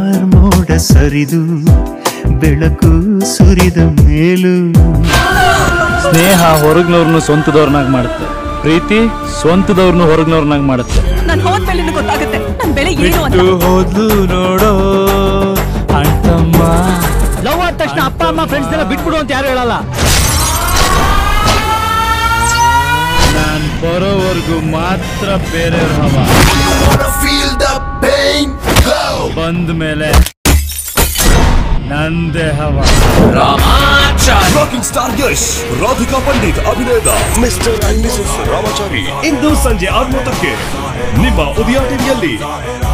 ಕಾರ್ಮೋಡ ಸರಿದು ಬೆಳಕು ಸುರಿದ ಮೇಲೂ ಸ್ನೇಹ ಹೊರಗ್ನವ್ರನ್ನ ಸ್ವಂತದವ್ರನ್ನಾಗ ಮಾಡುತ್ತೆ ಪ್ರೀತಿ ಸ್ವಂತದವ್ರನ್ನ ಹೊರಗ್ನವ್ರನ್ನಾಗ ಮಾಡುತ್ತೆ ನಾನು ಹೋದ್ಮೇಲೆ ನಿನಗೆ ಗೊತ್ತಾಗುತ್ತೆ ನನ್ ಬೆಲೆ ಏನು ಅಂತ ಹೋದ್ಲು ನೋಡೋ ಅಣ್ತಮ್ಮ ಲವ್ ಆದ ತಕ್ಷಣ ಅಪ್ಪ ಅಮ್ಮ ಫ್ರೆಂಡ್ಸ್ ಎಲ್ಲ ಬಿಟ್ಬಿಡು ಅಂತ ಯಾರು ಹೇಳಲ್ಲ ನಾನ್ ಬರೋವರೆಗೂ ಮಾತ್ರ ಬೇರೆಯವ್ರ ಹವ ಬಂದ ಮೇಲೆ ನಂದೇ ಹವ ರಾಕಿಂಗ್ ಸ್ಟಾರ್ ಯಶ್ ರಾಧಿಕಾ ಪಂಡಿತ್ ಅಭಿನಯದ ಮಿಸ್ಟರ್ ಅಂಡ್ ಮಿಸಸ್ ರಾಮಾಚಾರಿ ಇಂದು ಸಂಜೆ ಆರು ಮೂವತ್ತಕ್ಕೆ ನಿಮ್ಮ ಉದಯ ಟಿವಿಯಲ್ಲಿ